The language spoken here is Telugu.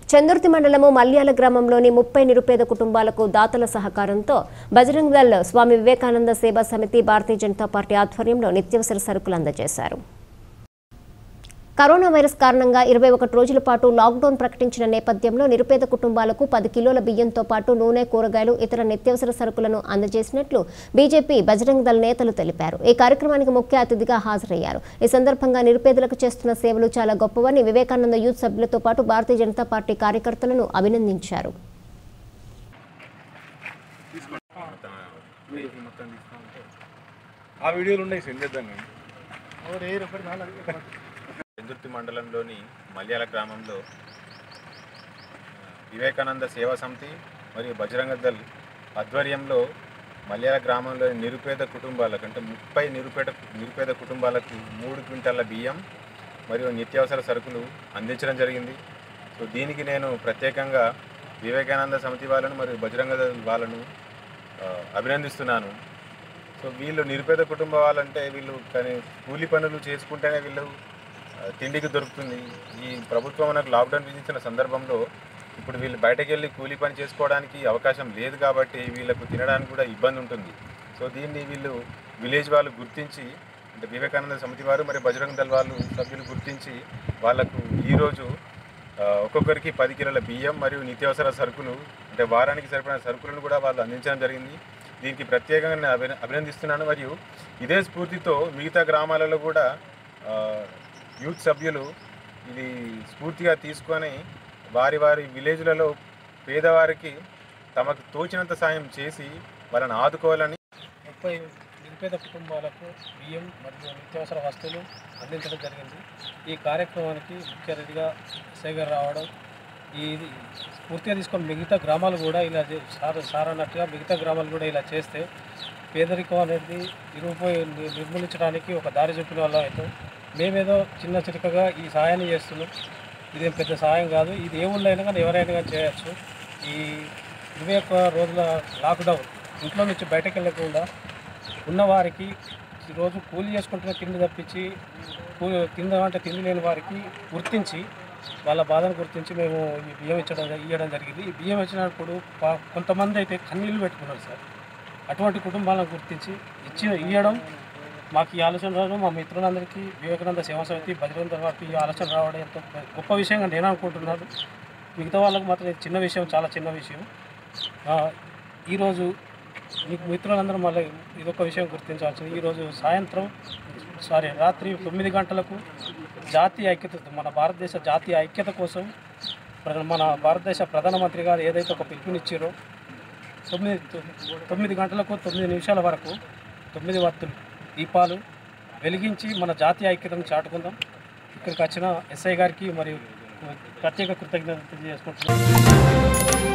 చందుర్తి మండలము మల్యాల గ్రామంలోని ముప్పై నిరుపేద కుటుంబాలకు దాతల సహకారంతో బజరంగ్ దళ్ స్వామి వివేకానంద సేవా సమితి భారతీయ జనతా పార్టీ ఆధ్వర్యంలో నిత్యావసర సరుకులు అందజేశారు కరోనా వైరస్ కారణంగా ఇరవై ఒకటి రోజుల పాటు లాక్డౌన్ ప్రకటించిన నేపథ్యంలో నిరుపేద కుటుంబాలకు పది కిలోల బియ్యంతో పాటు నూనె కూరగాయలు ఇతర నిత్యావసర సరుకులను అందజేసినట్లు బీజేపీ బజరంగ్ దళ్ నేతలు తెలిపారు ఈ కార్యక్రమానికి ముఖ్య అతిథిగా హాజరయ్యారు ఈ సందర్భంగా నిరుపేదలకు చేస్తున్న సేవలు చాలా గొప్పవని వివేకానంద యూత్ సభ్యులతో పాటు భారతీయ జనతా పార్టీ కార్యకర్తలను అభినందించారు ఆ వీడియోలు ఉన్నాయి సెండ్ చేద్దాం కానీ చందుర్తి మండలంలోని మల్యాల గ్రామంలో వివేకానంద సేవా సమితి మరియు బజరంగ దళ్ ఆధ్వర్యంలో మల్యాల గ్రామంలోని నిరుపేద కుటుంబాలకు అంటే ముప్పై నిరుపేద నిరుపేద కుటుంబాలకు మూడు క్వింటాల బియ్యం మరియు నిత్యావసర సరుకులు అందించడం జరిగింది సో దీనికి నేను ప్రత్యేకంగా వివేకానంద సమితి వాళ్ళను మరియు బజరంగ దళ్ వాళ్ళను ఆ, అభినందిస్తున్నాను సో వీళ్ళు నిరుపేద కుటుంబ వాళ్ళంటే వీళ్ళు కానీ కూలి పనులు చేసుకుంటేనే వీళ్ళు ఆ, తిండికి దొరుకుతుంది ఈ ప్రభుత్వం మనకు లాక్డౌన్ విధించిన సందర్భంలో ఇప్పుడు వీళ్ళు బయటకు వెళ్ళి కూలి పని చేసుకోవడానికి అవకాశం లేదు కాబట్టి వీళ్ళకు తినడానికి కూడా ఇబ్బంది ఉంటుంది సో దీన్ని వీళ్ళు విలేజ్ వాళ్ళు గుర్తించి అంటే వివేకానంద సమితి వారు మరి బజరంగ దళ వాళ్ళు సభ్యులు గుర్తించి వాళ్ళకు ఈరోజు ఆ, ఒక్కొక్కరికి పది కిలోల బియ్యం మరియు నిత్యావసర సరుకులు అంటే వారానికి సరిపడిన సరుకులను కూడా వాళ్ళు అందించడం జరిగింది దీనికి ప్రత్యేకంగా నేను అభిన అభినందిస్తున్నాను మరియు ఇదే స్ఫూర్తితో మిగతా గ్రామాలలో కూడా ఆ, యూత్ సభ్యులు ఇది స్ఫూర్తిగా తీసుకొని వారి వారి విలేజ్లలో పేదవారికి తమకు తోచినంత సాయం చేసి వాళ్ళని ఆదుకోవాలని ముప్పై నిరుపేద కుటుంబాలకు బియ్యం మరియు నిత్యావసర వస్తువులు అందించడం జరిగింది ఈ కార్యక్రమానికి ముఖ్య అతిథిగా ఎస్ఐ గారు రావడం ఇది పూర్తిగా తీసుకొని మిగతా గ్రామాలు కూడా ఇలా చే- సార్ సార్ అన్నట్టుగా మిగతా గ్రామాలు కూడా ఇలా చేస్తే పేదరికం అనేది ఇరుగిపోయి ని- నిర్మూలించడానికి ఒక దారి చూపిన వాళ్ళం అవుతాం మేమేదో చిన్న చిరుకగా ఈ సహాయాన్ని చేస్తున్నాం ఇదేం పెద్ద సహాయం కాదు ఇది ఏ ఊళ్ళో అయినా కానీ ఎవరైనా కానీ చేయొచ్చు ఈ ఇరవై ఒక్క రోజుల లాక్డౌన్ ఇంట్లో నుంచి బయటకు వెళ్ళకుండా ఉన్నవారికి ఈరోజు కూలి చేసుకుంటున్న తిండి తప్పించి కూ తింద అంటే తిండి లేని వారికి గుర్తించి వాళ్ళ బాధను గుర్తించి మేము ఈ బియ్యం ఇచ్చడం ఇవ్వడం జరిగింది ఈ బియ్యం ఇచ్చినప్పుడు పా- కొంతమంది అయితే కన్నీళ్ళు పెట్టుకున్నారు సార్ అటువంటి కుటుంబాలను గుర్తించి ఇచ్చిన ఇవ్వడం మాకు ఈ ఆలోచన రావడం మా మిత్రులందరికీ వివేకానంద సేవా సమితి బజరంగ వారికి ఈ ఆలోచన రావడం ఎంతో గొప్ప విషయంగా నేను అనుకుంటున్నాను మిగతా వాళ్ళకు మాత్రం ఇది చిన్న విషయం చాలా చిన్న విషయం ఆ, ఈరోజు మీకు మిత్రులందరూ మళ్ళీ ఇదొక విషయం గుర్తించాల్సింది ఈరోజు సాయంత్రం సారీ రాత్రి తొమ్మిది గంటలకు జాతీయ ఐక్యత మన భారతదేశ జాతీయ ఐక్యత కోసం ప్ర- మన భారతదేశ ప్రధానమంత్రి గారు ఏదైతే ఒక పిలుపునిచ్చారో తొమ్మిది తొమ్మిది గంటలకు తొమ్మిది నిమిషాల వరకు తొమ్మిది వత్తులు దీపాలు వెలిగించి మన జాతీయ ఐక్యతను చాటుకుందాం ఇక్కడికి వచ్చిన ఎస్ఐ గారికి మరియు ప్రత్యేక కృతజ్ఞతలు తెలియజేసుకుంటున్నాను